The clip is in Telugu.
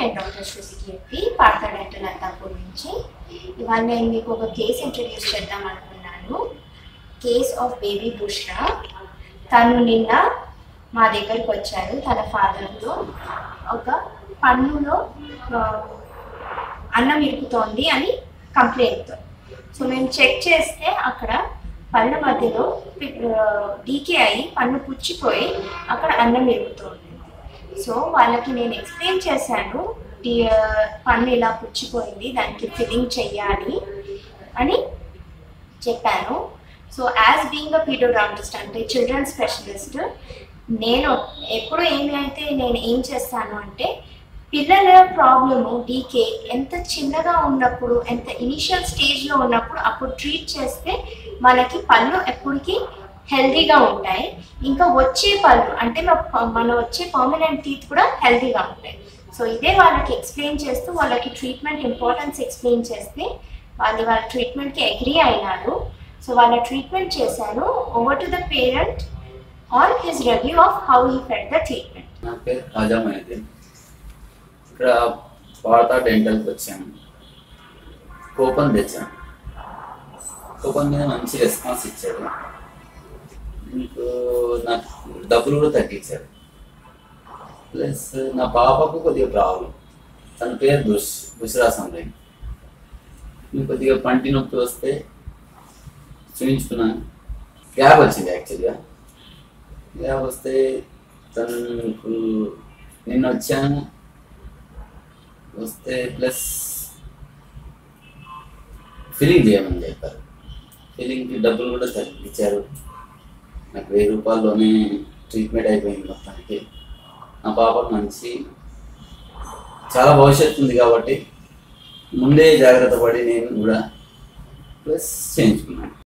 నేను డాక్టర్ శృతికీర్తి పార్థ డెంటల్ అత్తాపూర్ నుంచి ఇవాళ నేను మీకు ఒక కేసు ఇంట్రడ్యూస్ చేద్దాం అనుకున్నాను కేస్ ఆఫ్ బేబీ బుష్రా తను నిన్న మా దగ్గరికి వచ్చారు తన ఫాదర్తో ఒక పన్నులో ఆ, అన్నం ఇరుకుతోంది అని కంప్లైంట్తో సో మేము చెక్ చేస్తే అక్కడ పళ్ళ మధ్యలో డీకే అయ్యి పన్ను పుచ్చిపోయి అక్కడ అన్నం ఇరుగుతోంది సో వాళ్ళకి నేను ఎక్స్ప్లెయిన్ చేశాను డి- పన్ను ఇలా పుచ్చిపోయింది దానికి ఫిల్లింగ్ చెయ్యాలి అని చెప్పాను so as being a pedodontist అంటే చిల్డ్రన్ స్పెషలిస్ట్ నేను ఎప్పుడు ఏమి అయితే నేను ఏం చేస్తాను అంటే పిల్లల ప్రాబ్లము డీకే ఎంత చిన్నగా ఉన్నప్పుడు ఎంత ఇనిషియల్ స్టేజ్లో ఉన్నప్పుడు అప్పుడు ట్రీట్ చేస్తే మనకి పళ్ళు ఎప్పటికీ హెల్తీగా ఉంటాయి ఇంకా వచ్చే పళ్ళు అంటే మన మన వచ్చే పర్మనెంట్ టీత్ కూడా హెల్తీగా ఉంటాయి సో ఇదే వాళ్ళకి ఎక్స్ప్లెయిన్ చేస్తూ వాళ్ళకి ట్రీట్మెంట్ ఇంపార్టెన్స్ ఎక్స్ప్లెయిన్ చేస్తే వాళ్ళు వాళ్ళ ట్రీట్మెంట్కి అగ్రి అయినారు సో వాళ్ళ ట్రీట్మెంట్ చేశాను over to the parent on his review of how he fed the treatment నా పేరు ఖాజా మైదీన్ ఇక్కడ పాడతా డెంటల్కి వచ్చాను కూపన్ తెచ్చాను కూపన్ మీద మంచి రెస్పాన్స్ ఇచ్చాడు మీకు నాకు డబ్బులు కూడా తగ్గించాడు ప్లస్ నా పాపకు కొద్దిగా ప్రాబ్లం తన పేరు బుష్ బుష్రా సంరేన్ నేను కొద్దిగా పంటి నొప్పి వస్తే చూపించుకున్నాను గ్యాప్ వచ్చింది యాక్చువల్గా గ్యాప్ వస్తే తనకు నిన్న వచ్చాను వస్తే ప్లస్ ఫిల్లింగ్ చేయమని చెప్పారు ఫిల్లింగ్కి డబ్బులు కూడా తగ్గించారు నాకు వెయ్యి రూపాయల్లోనే ట్రీట్మెంట్ అయిపోయింది మొత్తానికి నా పాపకు మంచి చాలా భవిష్యత్తు ఉంది కాబట్టి ముందే జాగ్రత్త పడి నేను కూడా ప్లస్ చేయించుకున్నాను